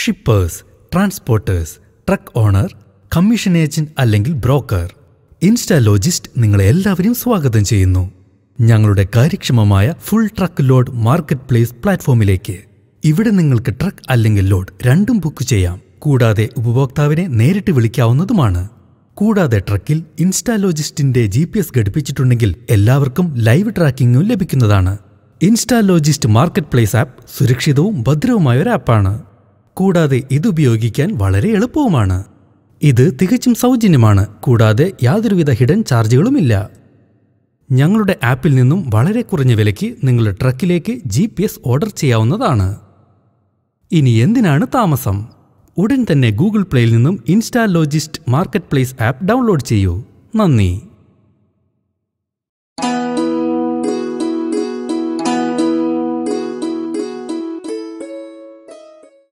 shippers transporters truck owner commission agent അല്ലെങ്കിൽ broker Instalogist നിങ്ങളെ എല്ലാവരെയും സ്വാഗതം ചെയ്യുന്നു ഞങ്ങളുടെ കാര്യക്ഷമമായ full truck load market place പ്ലാറ്റ്ഫോമിലേക്ക് ഇവിടെ നിങ്ങൾക്ക് ട്രക്ക് അല്ലെങ്കിൽ ലോഡ് രണ്ടും ബുക്ക് ചെയ്യാം കൂടാതെ ഉപഭോക്താവിനെ നേരിട്ട് വിളിക്കാവുന്നതുമാണ് കൂടാതെ ട്രക്കിൽ ഇൻസ്റ്റാലോജിസ്റ്റിന്റെ ജി പി എസ് ഘടിപ്പിച്ചിട്ടുണ്ടെങ്കിൽ എല്ലാവർക്കും ലൈവ് ട്രാക്കിംഗും ലഭിക്കുന്നതാണ് ഇൻസ്റ്റാലോജിസ്റ്റ് മാർക്കറ്റ് പ്ലേസ് ആപ്പ് സുരക്ഷിതവും ഭദ്രവുമായ ഒരു ആപ്പാണ് കൂടാതെ ഇത് ഉപയോഗിക്കാൻ വളരെ എളുപ്പവുമാണ് ഇത് തികച്ചും സൗജന്യമാണ് കൂടാതെ യാതൊരുവിധ ഹിഡൻ ചാർജുകളുമില്ല ഞങ്ങളുടെ ആപ്പിൽ നിന്നും വളരെ കുറഞ്ഞ വിലയ്ക്ക് നിങ്ങളുടെ ട്രക്കിലേക്ക് ജി പി എസ് ഓർഡർ ചെയ്യാവുന്നതാണ് ഇനി എന്തിനാണ് താമസം ഉടൻ തന്നെ ഗൂഗിൾ പ്ലേയിൽ നിന്നും Instalogist market place app download ചെയ്യൂ നന്ദി